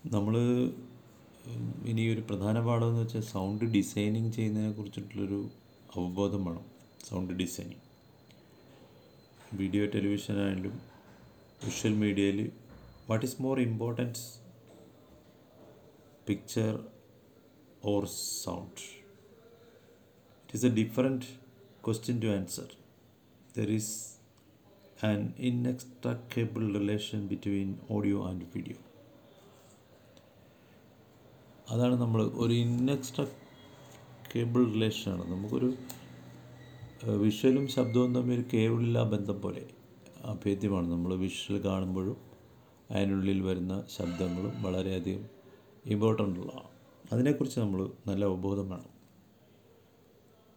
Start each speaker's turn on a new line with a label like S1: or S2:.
S1: നമ്മൾ ഇനി ഒരു പ്രധാന പാഠം എന്ന് വെച്ചാൽ സൗണ്ട് ഡിസൈനിങ് ചെയ്യുന്നതിനെ കുറിച്ചിട്ടുള്ളൊരു അവബോധം വേണം സൗണ്ട് ഡിസൈനിങ് വീഡിയോ ടെലിവിഷൻ ആയാലും വിഷ്വൽ മീഡിയയിൽ what is more importance picture or sound it is a different question to answer there is an inextricable relation between audio and video അതാണ് നമ്മൾ ഒരു ഇൻഎക്സ്ട്രാക്കബിൾ റിലേഷനാണ് നമുക്കൊരു വിഷ്വലും ശബ്ദവും തമ്മിൽ ഒരു കേബിളില്ലാ ബന്ധം പോലെ അഭേദ്യമാണ് നമ്മൾ വിഷ്വൽ കാണുമ്പോഴും അതിനുള്ളിൽ വരുന്ന ശബ്ദങ്ങളും വളരെയധികം ഇമ്പോർട്ടൻ്റ് ഉള്ളതാണ് അതിനെക്കുറിച്ച് നമ്മൾ നല്ല അവബോധം വേണം